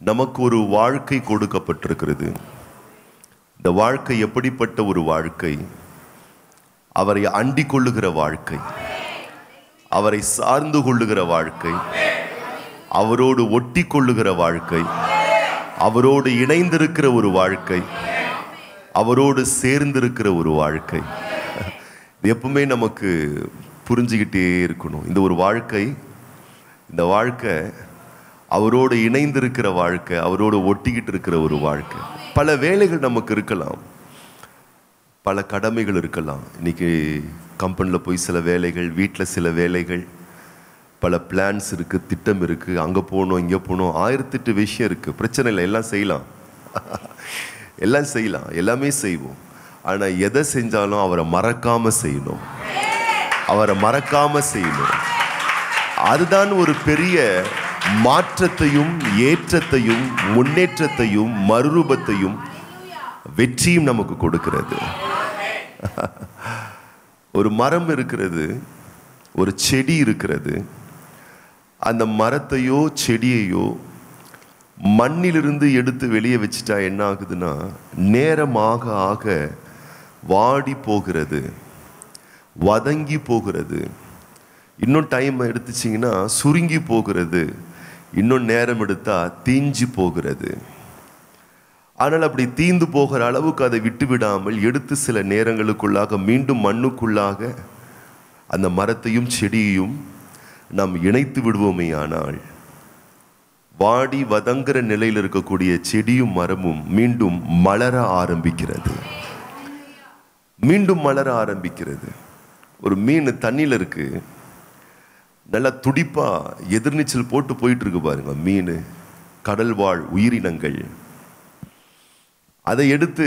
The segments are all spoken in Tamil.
நமக்கு ஒரு வாழ்க்கை கொடுக்கப்பட்டிருக்கிறது இந்த வாழ்க்கை எப்படிப்பட்ட ஒரு வாழ்க்கை அவரை அண்டிக் கொள்ளுகிற வாழ்க்கை அவரை சார்ந்து கொள்ளுகிற வாழ்க்கை அவரோடு ஒட்டி கொள்ளுகிற வாழ்க்கை அவரோடு இணைந்திருக்கிற ஒரு வாழ்க்கை அவரோடு சேர்ந்திருக்கிற ஒரு வாழ்க்கை இது எப்பவுமே நமக்கு புரிஞ்சுக்கிட்டே இருக்கணும் இந்த ஒரு வாழ்க்கை இந்த வாழ்க்கை அவரோடு இணைந்திருக்கிற வாழ்க்கை அவரோடு ஒட்டிக்கிட்டு இருக்கிற ஒரு வாழ்க்கை பல வேலைகள் நமக்கு இருக்கலாம் பல கடமைகள் இருக்கலாம் இன்னைக்கு கம்பெனியில் போய் சில வேலைகள் வீட்டில் சில வேலைகள் பல பிளான்ஸ் இருக்குது திட்டம் இருக்குது அங்கே போகணும் இங்கே போகணும் ஆயிரத்தெட்டு விஷயம் இருக்குது பிரச்சனை இல்லை எல்லாம் செய்யலாம் எல்லாம் செய்யலாம் எல்லாமே செய்வோம் ஆனால் எதை செஞ்சாலும் அவரை மறக்காமல் செய்யணும் அவரை மறக்காமல் செய்யணும் அதுதான் ஒரு பெரிய மாற்றத்தையும் ஏற்றத்தையும் முன்னேற்றத்தையும் மறுரூபத்தையும் வெற்றியும் நமக்கு கொடுக்கிறது ஒரு மரம் இருக்கிறது ஒரு செடி இருக்கிறது அந்த மரத்தையோ செடியையோ மண்ணிலிருந்து எடுத்து வெளியே வச்சுட்டா என்ன ஆகுதுன்னா நேரமாக ஆக வாடி போகிறது வதங்கி போகிறது இன்னும் டைம் எடுத்துச்சிங்கன்னா சுருங்கி போகிறது இன்னும் நேரம் எடுத்தா தீஞ்சு போகிறது ஆனால் அப்படி தீந்து போகிற அளவுக்கு அதை விட்டு விடாமல் எடுத்து சில நேரங்களுக்குள்ளாக மீண்டும் மண்ணுக்குள்ளாக அந்த மரத்தையும் செடியையும் நாம் இணைத்து விடுவோமே ஆனால் வாடி வதங்குற நிலையில் இருக்கக்கூடிய செடியும் மரமும் மீண்டும் மலர ஆரம்பிக்கிறது மீண்டும் மலர ஆரம்பிக்கிறது ஒரு மீன் தண்ணியில் இருக்கு நல்லா துடிப்பா எதிர்நீச்சல் போட்டு போயிட்டு இருக்கு பாருங்க மீன் கடல் வாழ் உயிரினங்கள் அதை எடுத்து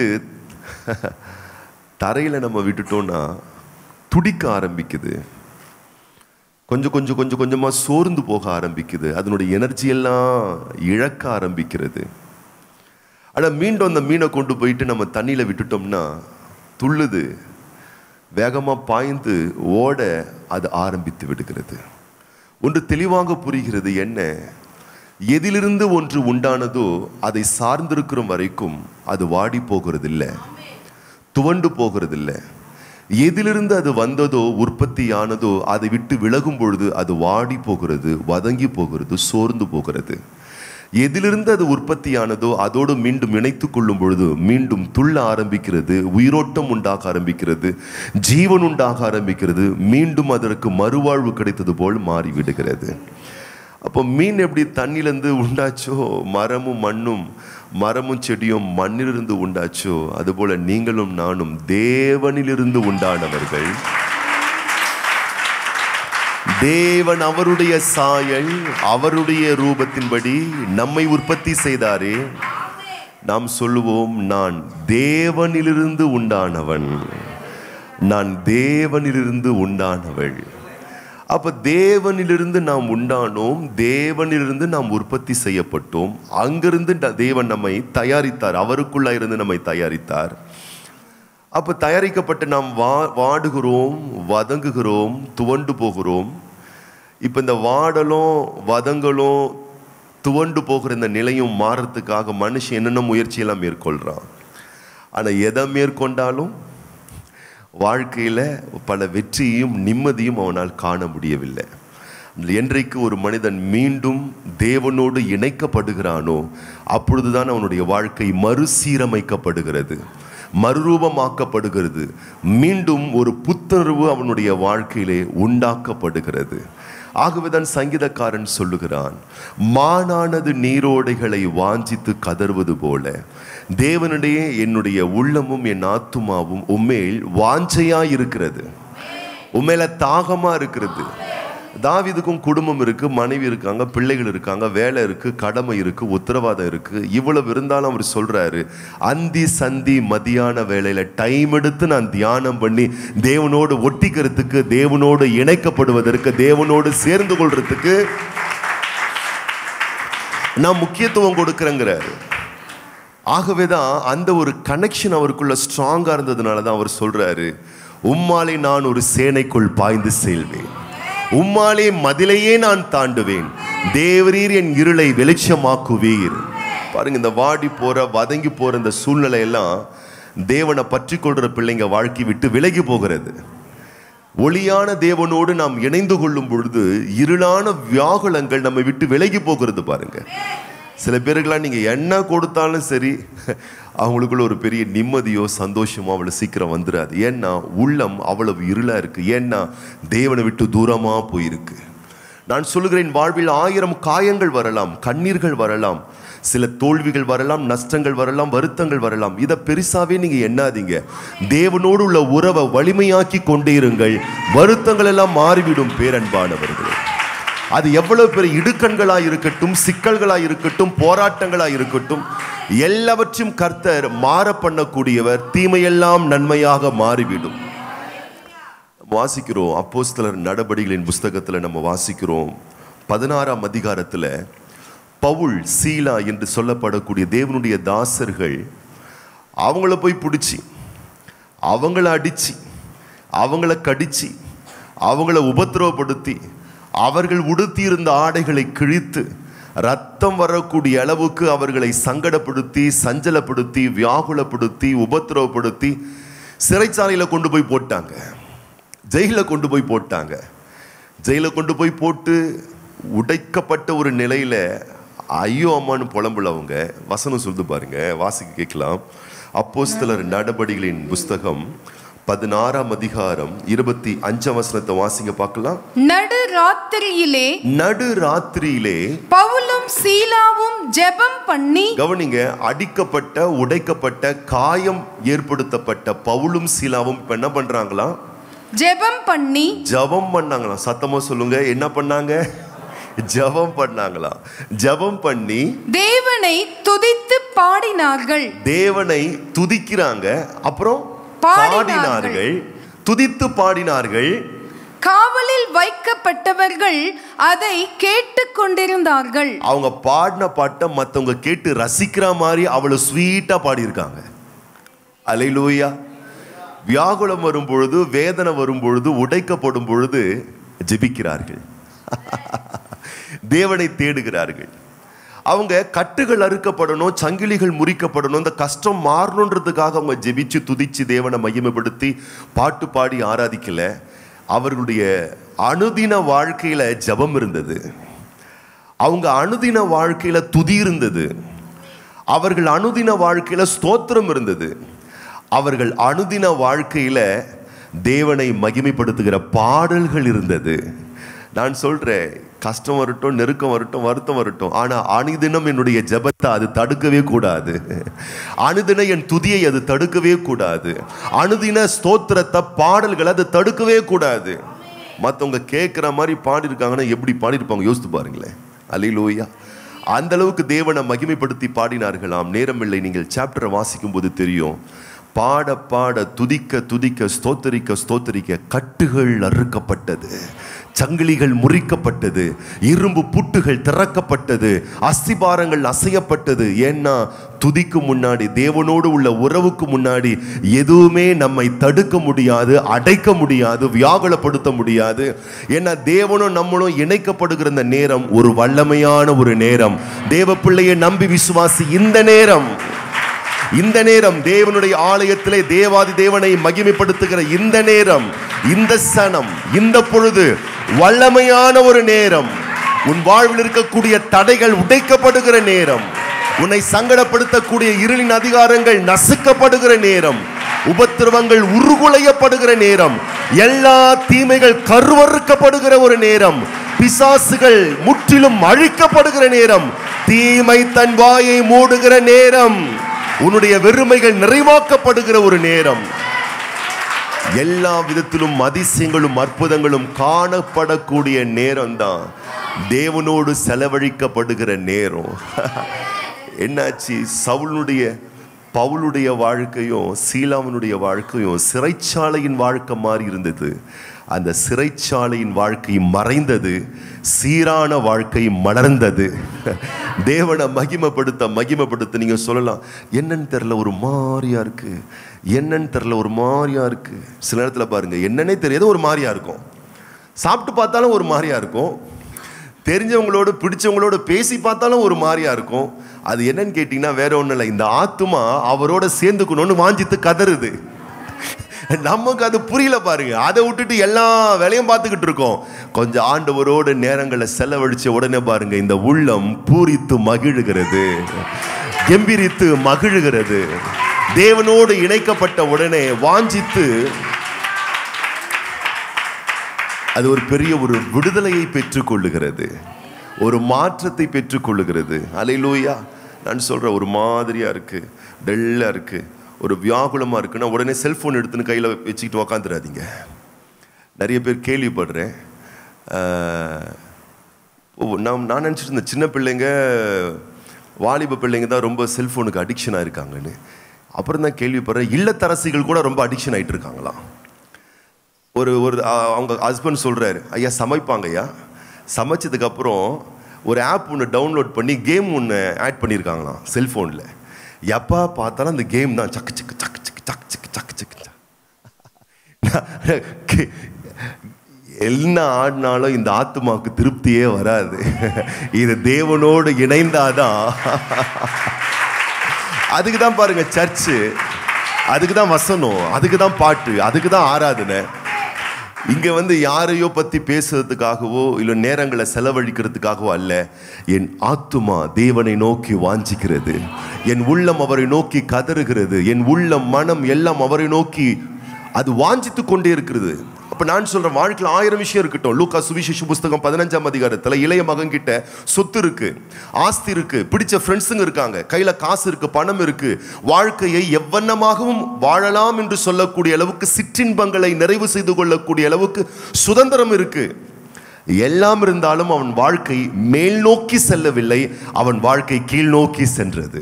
தரையில் நம்ம விட்டுட்டோம்னா துடிக்க ஆரம்பிக்குது கொஞ்சம் கொஞ்சம் கொஞ்சம் கொஞ்சமாக சோர்ந்து போக ஆரம்பிக்குது அதனுடைய எனர்ஜி எல்லாம் இழக்க ஆரம்பிக்கிறது ஆனால் மீண்டும் அந்த மீனை கொண்டு போயிட்டு நம்ம தண்ணியில் விட்டுட்டோம்னா துள்ளுது வேகமாக பாய்ந்து ஓட அது ஆரம்பித்து விடுகிறது ஒன்று தெளிவாக புரிகிறது என்ன எதிலிருந்து ஒன்று உண்டானதோ அதை சார்ந்திருக்கிற வரைக்கும் அது வாடி போகிறதில்லை துவண்டு போகிறதில்லை எதிலிருந்து அது வந்ததோ உற்பத்தியானதோ அதை விட்டு விலகும் பொழுது அது வாடி போகிறது வதங்கி போகிறது சோர்ந்து போகிறது எதிலிருந்து அது உற்பத்தியானதோ அதோடு மீண்டும் இணைத்து கொள்ளும் பொழுது மீண்டும் துள்ள ஆரம்பிக்கிறது உயிரோட்டம் உண்டாக ஆரம்பிக்கிறது ஜீவன் உண்டாக ஆரம்பிக்கிறது மீண்டும் அதற்கு மறுவாழ்வு கிடைத்தது போல் மாறிவிடுகிறது அப்போ மீன் எப்படி தண்ணியிலேருந்து உண்டாச்சோ மரமும் மண்ணும் மரமும் செடியும் மண்ணிலிருந்து உண்டாச்சோ அதுபோல நீங்களும் நானும் தேவனிலிருந்து உண்டானவர்கள் தேவன் அவருடைய சாயல் அவருடைய ரூபத்தின்படி நம்மை உற்பத்தி செய்தாரே நாம் சொல்லுவோம் நான் தேவனிலிருந்து உண்டானவன் நான் தேவனிலிருந்து உண்டானவள் அப்ப தேவனிலிருந்து நாம் உண்டானோம் தேவனிலிருந்து நாம் உற்பத்தி செய்யப்பட்டோம் அங்கிருந்து ட- தேவன் நம்மை தயாரித்தார் அவருக்குள்ளா இருந்து நம்மை தயாரித்தார் அப்ப தயாரிக்கப்பட்டு நாம் வா வாடுகிறோம் வதங்குகிறோம் துவண்டு போகிறோம் இப்ப இந்த வாடலும் வதங்கலும் துவண்டு போகிற இந்த நிலையும் மாறத்துக்காக மனுஷன் என்னென்ன முயற்சியெல்லாம் மேற்கொள்றான் ஆனா எதை மேற்கொண்டாலும் வாழ்க்கையில பல வெற்றியையும் நிம்மதியும் அவனால் காண முடியவில்லை என்றைக்கு ஒரு மனிதன் மீண்டும் தேவனோடு இணைக்கப்படுகிறானோ அப்பொழுதுதான் அவனுடைய வாழ்க்கை மறுசீரமைக்கப்படுகிறது மறுரூபமாக்கப்படுகிறது மீண்டும் ஒரு புத்துணர்வு அவனுடைய வாழ்க்கையிலே உண்டாக்கப்படுகிறது ஆகவேதான் சங்கீதக்காரன் சொல்லுகிறான் மானானது நீரோடைகளை வாஞ்சித்து கதறுவது போல தேவனிடையே என்னுடைய உள்ளமும் என் ஆத்துமாவும் உண்மையில் வாஞ்சையா இருக்கிறது உண்மையில தாகமா இருக்கிறது தாவீதுக்கும் குடும்பம் இருக்கு மனைவி இருக்காங்க பிள்ளைகள் இருக்காங்க வேலை இருக்கு கடமை இருக்கு உத்தரவாதம் இருக்கு இவ்வளவு இருந்தாலும் அவர் சொல்றாரு அந்தி சந்தி மதியான வேலையில டைம் எடுத்து நான் தியானம் பண்ணி தேவனோடு ஒட்டிக்கிறதுக்கு தேவனோடு இணைக்கப்படுவதற்கு தேவனோடு சேர்ந்து கொள்றதுக்கு நான் முக்கியத்துவம் கொடுக்கிறேங்கிறாரு ஆகவேதான் அந்த ஒரு கனெக்ஷன் அவருக்குள்ள ஸ்ட்ராங்கா இருந்ததுனால தான் அவர் சொல்றாரு உம்மாலே நான் ஒரு சேனைக்குள் பாய்ந்து செல்வேன் உம்மாலே மதிலையே நான் தாண்டுவேன் தேவரீர் என் இருளை வெளிச்சமாக்குவீர் பாருங்க இந்த வாடி போற வதங்கி போற இந்த சூழ்நிலை எல்லாம் தேவனை பற்றி கொள்ற பிள்ளைங்க வாழ்க்கை விட்டு விலகி போகிறது ஒளியான தேவனோடு நாம் இணைந்து கொள்ளும் பொழுது இருளான வியாகுலங்கள் நம்மை விட்டு விலகி போகிறது பாருங்க சில பேருக்கெல்லாம் நீங்க என்ன கொடுத்தாலும் சரி அவங்களுக்குள்ள ஒரு பெரிய நிம்மதியோ சந்தோஷமோ அவ்வளவு சீக்கிரம் வந்துடாது ஏன்னா உள்ளம் அவ்வளவு இருளா இருக்கு ஏன்னா தேவனை விட்டு தூரமா போயிருக்கு நான் சொல்லுகிறேன் வாழ்வில் ஆயிரம் காயங்கள் வரலாம் கண்ணீர்கள் வரலாம் சில தோல்விகள் வரலாம் நஷ்டங்கள் வரலாம் வருத்தங்கள் வரலாம் இதை பெருசாவே நீங்க எண்ணாதீங்க தேவனோடு உள்ள உறவை வலிமையாக்கி கொண்டே இருங்கள் வருத்தங்கள் எல்லாம் மாறிவிடும் பேரன்பானவர்களே அது எவ்வளவு பெரிய இடுக்கண்களா இருக்கட்டும் சிக்கல்களா இருக்கட்டும் போராட்டங்களா இருக்கட்டும் எல்லாவற்றையும் கர்த்தர் மாற பண்ணக்கூடியவர் தீமையெல்லாம் நன்மையாக மாறிவிடும் வாசிக்கிறோம் அப்போஸ்தலர் நடபடிகளின் புஸ்தகத்துல நம்ம வாசிக்கிறோம் பதினாறாம் அதிகாரத்துல பவுல் சீலா என்று சொல்லப்படக்கூடிய தேவனுடைய தாசர்கள் அவங்கள போய் பிடிச்சி அவங்கள அடிச்சு அவங்கள கடிச்சு அவங்கள உபத்திரவப்படுத்தி அவர்கள் உடுத்தியிருந்த ஆடைகளை கிழித்து ரத்தம் வரக்கூடிய அளவுக்கு அவர்களை சங்கடப்படுத்தி சஞ்சலப்படுத்தி வியாகுலப்படுத்தி உபத்திரவப்படுத்தி சிறைச்சாலையில் கொண்டு போய் போட்டாங்க ஜெயிலில் கொண்டு போய் போட்டாங்க ஜெயிலில் கொண்டு போய் போட்டு உடைக்கப்பட்ட ஒரு நிலையில ஐயோ அம்மான்னு புலம்புல அவங்க வசனம் சொல்லுது பாருங்க வாசிக்க கேட்கலாம் அப்போஸ்தலர் நடபடிகளின் புஸ்தகம் பதினாறாம் அதிகாரம் இருபத்தி அஞ்சாம் வசனத்தை வாசிங்க பார்க்கலாம் நடு ராத்திரியிலே நடு ராத்திரியிலே பவுலும் சீலாவும் ஜெபம் பண்ணி கவனிங்க அடிக்கப்பட்ட உடைக்கப்பட்ட காயம் ஏற்படுத்தப்பட்ட பவுலும் சீலாவும் இப்ப என்ன பண்றாங்களாம் ஜெபம் பண்ணி ஜெபம் பண்ணாங்களாம் சத்தமா சொல்லுங்க என்ன பண்ணாங்க ஜெபம் பண்ணாங்களாம் ஜெபம் பண்ணி தேவனை துதித்து பாடினார்கள் தேவனை துதிக்கிறாங்க அப்புறம் பாடினார்கள். பாடினார்கள் துதித்து பாடினார்கள் காவலில் வைக்கப்பட்டவர்கள் அதை கேட்டுக்கொண்டிருந்தார்கள் அவங்க பாடின பாட்டை மத்தவங்க கேட்டு ரசிக்கிற மாதிரி அவ்வளவு ஸ்வீட்டா பாடியிருக்காங்க அலையிலூயா வியாகுலம் வரும் பொழுது வேதனை வரும் பொழுது உடைக்கப்படும் பொழுது ஜெபிக்கிறார்கள் தேவனை தேடுகிறார்கள் அவங்க கட்டுகள் அறுக்கப்படணும் சங்கிலிகள் முறிக்கப்படணும் இந்த கஷ்டம் மாறணுன்றதுக்காக அவங்க ஜெபிச்சு துதிச்சு தேவனை மையமைப்படுத்தி பாட்டு பாடி ஆராதிக்கல அவர்களுடைய அனுதின வாழ்க்கையில ஜெபம் இருந்தது அவங்க அனுதின வாழ்க்கையில துதி இருந்தது அவர்கள் அனுதின வாழ்க்கையில ஸ்தோத்திரம் இருந்தது அவர்கள் அனுதின வாழ்க்கையில தேவனை மகிமைப்படுத்துகிற பாடல்கள் இருந்தது நான் சொல்றேன் கஷ்டம் வரட்டும் நெருக்கம் வரட்டும் வருத்தம் வரட்டும் ஆனா அனுதினம் என்னுடைய ஜெபத்தை அது தடுக்கவே கூடாது அனுதின என் துதியை அது தடுக்கவே கூடாது அனுதின ஸ்தோத்திரத்தை பாடல்களை அது தடுக்கவே கூடாது மற்றவங்க கேட்குற மாதிரி பாடியிருக்காங்கன்னா எப்படி பாடியிருப்பாங்க யோசித்து பாருங்களேன் அலிலூயா அந்த அளவுக்கு தேவனை மகிமைப்படுத்தி பாடினார்களாம் நேரமில்லை நீங்கள் சாப்டரை வாசிக்கும் போது தெரியும் பாட பாட துதிக்க துதிக்க ஸ்தோத்தரிக்க ஸ்தோத்தரிக்க கட்டுகள் அறுக்கப்பட்டது சங்கிலிகள் முறிக்கப்பட்டது இரும்பு புட்டுகள் திறக்கப்பட்டது அஸ்திபாரங்கள் அசையப்பட்டது ஏன்னா துதிக்கு முன்னாடி தேவனோடு உள்ள உறவுக்கு முன்னாடி எதுவுமே நம்மை தடுக்க முடியாது அடைக்க முடியாது வியாகுலப்படுத்த முடியாது ஏன்னா தேவனும் நம்மளும் இணைக்கப்படுகிற இந்த நேரம் ஒரு வல்லமையான ஒரு நேரம் தேவ பிள்ளையை நம்பி விசுவாசி இந்த நேரம் இந்த நேரம் தேவனுடைய ஆலயத்திலே தேவாதி தேவனை மகிமைப்படுத்துகிற இந்த நேரம் இந்த சனம் இந்த பொழுது வல்லமையான ஒரு நேரம் உன் வாழ்வில் இருக்கக்கூடிய தடைகள் உடைக்கப்படுகிற நேரம் உன்னை சங்கடப்படுத்தக்கூடிய இருளின் அதிகாரங்கள் நசுக்கப்படுகிற நேரம் உபத்திரவங்கள் உருகுலையப்படுகிற நேரம் எல்லா தீமைகள் கருவறுக்கப்படுகிற ஒரு நேரம் பிசாசுகள் முற்றிலும் அழிக்கப்படுகிற நேரம் தீமை தன் வாயை மூடுகிற நேரம் உன்னுடைய வெறுமைகள் நிறைவாக்கப்படுகிற ஒரு நேரம் எல்லா விதத்திலும் அதிசயங்களும் அற்புதங்களும் காணப்படக்கூடிய நேரம் தான் தேவனோடு செலவழிக்கப்படுகிற நேரம் என்னாச்சு சவுளுடைய பவுலுடைய வாழ்க்கையும் சீலாவனுடைய வாழ்க்கையும் சிறைச்சாலையின் வாழ்க்கை மாதிரி இருந்தது அந்த சிறைச்சாலையின் வாழ்க்கை மறைந்தது சீரான வாழ்க்கை மலர்ந்தது தேவனை மகிமைப்படுத்த மகிமைப்படுத்த நீங்க சொல்லலாம் என்னன்னு தெரியல ஒரு மாதிரியா இருக்கு என்னன்னு தெரியல ஒரு மாதிரியா இருக்கு சில நேரத்தில் பாருங்க என்னன்னே தெரியாத ஒரு மாதிரியா இருக்கும் சாப்பிட்டு பார்த்தாலும் ஒரு மாதிரியா இருக்கும் தெரிஞ்சவங்களோடு பிடிச்சவங்களோட பேசி பார்த்தாலும் ஒரு மாதிரியா இருக்கும் அது என்னன்னு கேட்டிங்கன்னா வேற ஒன்றும் இல்லை இந்த ஆத்துமா அவரோட சேர்ந்துக்கணும்னு வாஞ்சித்து கதறுது நமக்கு அது புரியல பாருங்க அதை விட்டுட்டு எல்லா வேலையும் பார்த்துக்கிட்டு இருக்கோம் கொஞ்சம் ஆண்டவரோட நேரங்களை செலவழிச்ச உடனே பாருங்க இந்த உள்ளம் பூரித்து மகிழுகிறது கெம்பீரித்து மகிழுகிறது தேவனோடு இணைக்கப்பட்ட உடனே வாஞ்சித்து அது ஒரு பெரிய ஒரு விடுதலையை பெற்றுக்கொள்ளுகிறது ஒரு மாற்றத்தை பெற்றுக்கொள்ளுகிறது அலையிலூயா நான் சொல்றேன் ஒரு மாதிரியா இருக்கு டல்லா இருக்கு ஒரு வியாகுலமா இருக்குன்னா உடனே செல்போன் எடுத்துன்னு கையில வச்சுக்கிட்டு உக்காந்துடாதீங்க நிறைய பேர் கேள்விப்படுறேன் ஆஹ், ஓ நான் நான் நினச்சிட்டு இருந்தேன் சின்ன பிள்ளைங்க வாலிப பிள்ளைங்க தான் ரொம்ப செல்ஃபோனுக்கு அடிக்ஷனாக இருக்காங்கன்னு அப்புறம் தான் கேள்விப்படுறேன் இல்லத்தரசிகள் கூட ரொம்ப அடிக்ஷன் ஆயிட்டு இருக்காங்களாம் ஒரு ஒரு அ- அவங்க ஹஸ்பண்ட் சொல்றாரு ஐயா சமைப்பாங்க ஐயா சமைச்சதுக்கு அப்புறம் ஒரு ஆப் ஒன்று டவுன்லோட் பண்ணி கேம் ஒன்று ஆட் பண்ணியிருக்காங்களாம் செல்ஃபோனில் எப்போ பார்த்தாலும் அந்த கேம் தான் சக்கு சக்கு சக்கு சக்கு சக்கு சக்கு சக்கு சக்கு சக்கு. என்ன ஆடினாலும் இந்த ஆத்மாவுக்கு திருப்தியே வராது இது தேவனோடு இணைந்தாதான் அதுக்கு தான் பாருங்க சர்ச்சு அதுக்கு தான் வசனம் அதுக்கு தான் பாட்டு அதுக்கு தான் ஆராதனை இங்க வந்து யாரையோ பத்தி பேசுறதுக்காகவோ இல்ல நேரங்களை செலவழிக்கிறதுக்காகவோ அல்ல என் ஆத்துமா தேவனை நோக்கி வாஞ்சிக்கிறது என் உள்ளம் அவரை நோக்கி கதறுகிறது என் உள்ளம் மனம் எல்லாம் அவரை நோக்கி அது வாஞ்சித்து கொண்டே இருக்கிறது அப்ப நான் சொல்றேன் வாழ்க்கையில் ஆயிரம் விஷயம் இருக்கட்டும் லூக்கா சுவிசேஷ புஸ்தகம் பதினஞ்சாம் அதிகாரத்துல இளைய மகன் கிட்ட சொத்து இருக்கு ஆஸ்தி இருக்கு பிடிச்ச ஃப்ரெண்ட்ஸுங்க இருக்காங்க கையில காசு இருக்கு பணம் இருக்கு வாழ்க்கையை எவ்வண்ணமாகவும் வாழலாம் என்று சொல்லக்கூடிய அளவுக்கு சிற்றின்பங்களை நிறைவு செய்து கொள்ளக்கூடிய அளவுக்கு சுதந்திரம் இருக்கு எல்லாம் இருந்தாலும் அவன் வாழ்க்கை மேல் நோக்கி செல்லவில்லை அவன் வாழ்க்கை கீழ் நோக்கி சென்றது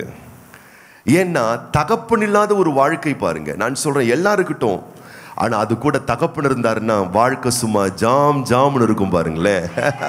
ஏன்னா தகப்பன் இல்லாத ஒரு வாழ்க்கை பாருங்க நான் சொல்றேன் எல்லாம் இருக்கட்டும் ஆனா அது கூட தகப்பன் இருந்தாருன்னா வாழ்க்கை சும்மா ஜாம் ஜாம்னு இருக்கும் பாருங்களேன்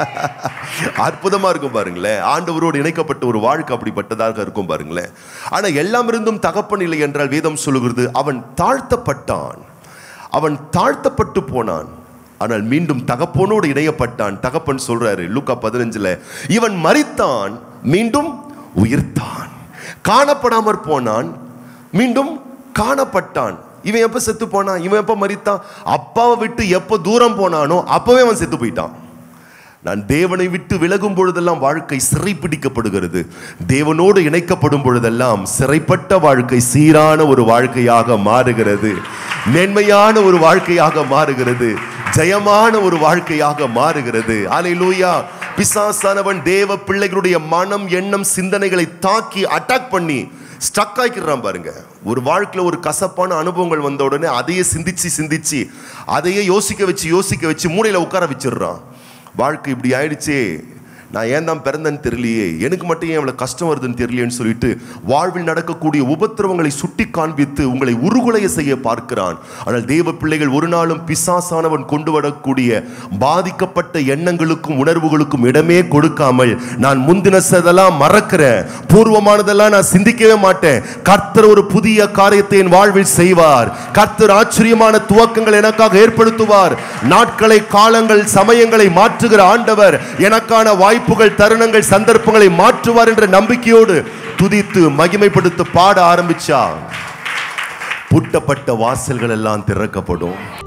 அற்புதமா இருக்கும் பாருங்களேன் ஆண்டவரோடு இணைக்கப்பட்ட ஒரு வாழ்க்கை அப்படிப்பட்டதாக இருக்கும் பாருங்களேன் ஆனா எல்லாம் இருந்தும் தகப்பன் இல்லை என்றால் வேதம் சொல்லுகிறது அவன் தாழ்த்தப்பட்டான் அவன் தாழ்த்தப்பட்டு போனான் ஆனால் மீண்டும் தகப்பனோடு இணையப்பட்டான் தகப்பன் சொல்றாரு லூக்கா பதினஞ்சுல இவன் மரித்தான் மீண்டும் உயிர்த்தான் காணப்படாமற் போனான் மீண்டும் காணப்பட்டான் இவன் எப்ப செத்து போனான் இவன் எப்ப மரித்தான் அப்பாவை விட்டு எப்ப தூரம் போனானோ அப்பவே அவன் செத்து போயிட்டான் நான் தேவனை விட்டு விலகும் பொழுதெல்லாம் வாழ்க்கை சிறைப்பிடிக்கப்படுகிறது தேவனோடு இணைக்கப்படும் பொழுதெல்லாம் சிறைப்பட்ட வாழ்க்கை சீரான ஒரு வாழ்க்கையாக மாறுகிறது மேன்மையான ஒரு வாழ்க்கையாக மாறுகிறது ஜெயமான ஒரு வாழ்க்கையாக மாறுகிறது அலையிலூயா பிசாசானவன் தேவ பிள்ளைகளுடைய மனம் எண்ணம் சிந்தனைகளை தாக்கி அட்டாக் பண்ணி ஸ்டக் ஆக்கிடுறான் பாருங்க ஒரு வாழ்க்கையில் ஒரு கசப்பான அனுபவங்கள் வந்த உடனே அதையே சிந்திச்சு சிந்திச்சு அதையே யோசிக்க வச்சு யோசிக்க வச்சு மூளையில உட்கார வச்சிடுறான் வாழ்க்கை இப்படி ஆயிடுச்சே நான் ஏன் தான் பிறந்தேன்னு தெரியலையே எனக்கு மட்டும் ஏன் இவ்வளவு கஷ்டம் வருதுன்னு தெரியலையேன்னு சொல்லிட்டு வாழ்வில் நடக்கக்கூடிய உபத்திரவங்களை சுட்டி காண்பித்து உங்களை உருகுலைய செய்ய பார்க்கிறான் ஆனால் தேவ பிள்ளைகள் ஒரு நாளும் பிசாசானவன் கொண்டு வரக்கூடிய பாதிக்கப்பட்ட எண்ணங்களுக்கும் உணர்வுகளுக்கும் இடமே கொடுக்காமல் நான் முந்தினதெல்லாம் மறக்கிறேன் பூர்வமானதெல்லாம் நான் சிந்திக்கவே மாட்டேன் கர்த்தர் ஒரு புதிய காரியத்தை என் வாழ்வில் செய்வார் கர்த்தர் ஆச்சரியமான துவக்கங்கள் எனக்காக ஏற்படுத்துவார் நாட்களை காலங்கள் சமயங்களை மாற்றுகிற ஆண்டவர் எனக்கான வாய்ப்புகள் தருணங்கள் சந்தர்ப்பங்களை மாற்றுவார் என்ற நம்பிக்கையோடு துதித்து மகிமைப்படுத்த பாட ஆரம்பிச்சா பூட்டப்பட்ட வாசல்கள் எல்லாம் திறக்கப்படும்